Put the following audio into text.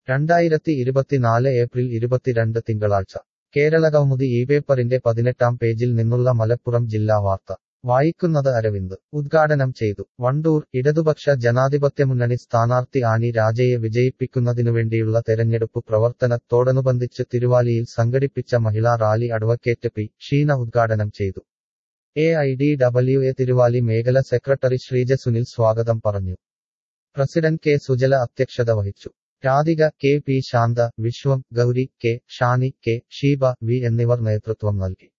രണ്ടായിരത്തി ഇരുപത്തിനാല് ഏപ്രിൽ ഇരുപത്തിരണ്ട് തിങ്കളാഴ്ച കേരളകൗമുദി ഈ പേപ്പറിന്റെ പതിനെട്ടാം പേജിൽ നിന്നുള്ള മലപ്പുറം ജില്ലാ വാർത്ത വായിക്കുന്നത് അരവിന്ദ് ഉദ്ഘാടനം ചെയ്തു വണ്ടൂർ ഇടതുപക്ഷ ജനാധിപത്യമുന്നണി സ്ഥാനാർത്ഥി ആനി രാജയെ വിജയിപ്പിക്കുന്നതിനുവേണ്ടിയുള്ള തെരഞ്ഞെടുപ്പ് പ്രവർത്തനത്തോടനുബന്ധിച്ച് തിരുവാലിയിൽ സംഘടിപ്പിച്ച മഹിളാ റാലി അഡ്വക്കേറ്റ് പി ഷീന ഉദ്ഘാടനം ചെയ്തു A I D W A Thiruvali മേഖല സെക്രട്ടറി ശ്രീജ സുനിൽ സ്വാഗതം പറഞ്ഞു പ്രസിഡന്റ് കെ സുജല അധ്യക്ഷത വഹിച്ചു Radhika K P Santha Viswam Gowri K Shani K Sheeba V എന്നിവർ നേതൃത്വം നൽകി